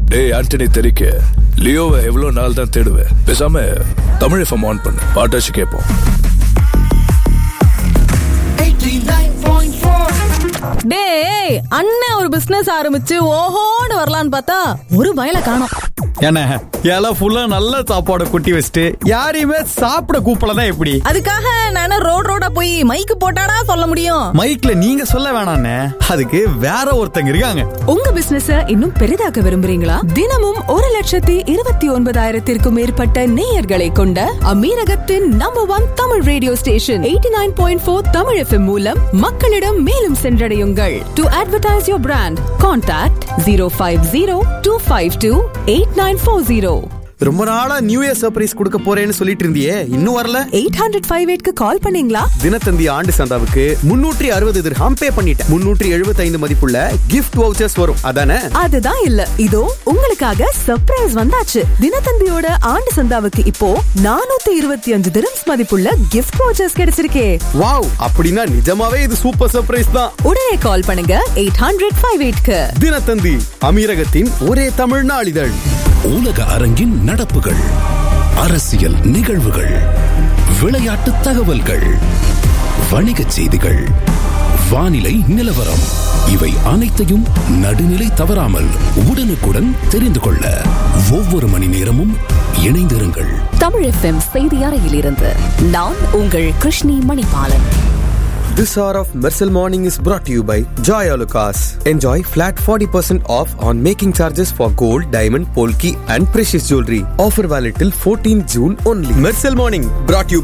டேய் ஆண்டனி தெரிக்க லியோவை எவ்வளவு நாள் தான் தேடுவேன் பேசாம தமிழ் எஃப்எம் ஆன் பண்ணு பாட்டாச்சு கேட்போம் 89.4 டேய் அண்ணன் ஒரு பிசினஸ் ஆரம்பிச்சு ஓஹோன்னு வரலான்னு பார்த்தா ஒரு பயல காணோம் என்ன இலை ஃபுல்லா நல்ல சாப்பாடு கொட்டி வச்சுட்டு யாரையுமே சாப்பிட கூப்பிடலாம் எப்படி அதுக்காக நானே ரோட் ரோடா போய் மைக்கு போட்டாடா சொல்ல முடியும் மைக்ல நீங்க சொல்ல வேணாண்ணே அதுக்கு வேற ஒருத்தங்க இருக்காங்க உங்க பிசினஸ இன்னும் பெரிதாக்க விரும்புறீங்களா தினமும் ஒரு லட்சத்தி இருபத்தி ஒன்பதாயிரத்திற்கும் மேற்பட்ட நேயர்களை கொண்ட அமீரகத்தின் number one Tamil radio station eighty nine point four Tamil FM மூலம் மக்களிடம் மேலும் சென்றடையுங்கள் to advertise your brand contact zero five zero two five two eight nine four zero ரொம்ப நாளா நியூ இயர் சர்ப்ரைஸ் கொடுக்க போறேன்னு சொல்லிட்டு இருந்தியே இன்னும் வரல எயிட் ஹண்ட்ரட் ஃபைவ் எயிட்க்கு கால் பண்ணீங்களா தினத்தந்தி ஆண்டு சந்தாவுக்கு முன்னூற்றி அறுபது திர்ஹாம் பே பண்ணிட்டேன் முன்னூற்றி எழுபத்தி ஐந்து மதிப்புள்ள கிஃப்ட் வவுச்சர்ஸ் வரும் அதானே அதுதான் இல்ல இதோ உங்களுக்காக சர்ப்ரைஸ் வந்தாச்சு தினத்தந்தியோட ஆண்டு சந்தாவுக்கு இப்போ நானூத்தி இருபத்தி அஞ்சு திரம்ஸ் மதிப்புள்ள கிஃப்ட் வவுச்சர்ஸ் கிடைச்சிருக்கே வாவ் அப்படின்னா நிஜமாவே இது சூப்பர் சர்ப்ரைஸ் தான் உடனே கால் பண்ணுங்க எயிட் ஹண்ட்ரட் ஃபைவ் எயிட்க்கு தினத்தந்தி அமீரகத்தின் ஒரே தமிழ் நாளிதழ் உலக அரங்கின் நடப்புகள் அரசியல் நிகழ்வுகள் விளையாட்டு தகவல்கள் வணிகச் செய்திகள் வானிலை நிலவரம் இவை அனைத்தையும் நடுநிலை தவறாமல் உடனுக்குடன் தெரிந்து கொள்ள ஒவ்வொரு மணி நேரமும் இணைந்திருங்கள் தமிழ் எஃப்எம் செய்தி அறையிலிருந்து நான் உங்கள் Krishni Manibalan This hour of Mersal Morning is brought to you by Joy Alucas. Enjoy flat 40% off on making charges for gold, diamond, polki and precious jewelry. Offer valid till 14 June only. Mersal Morning brought to you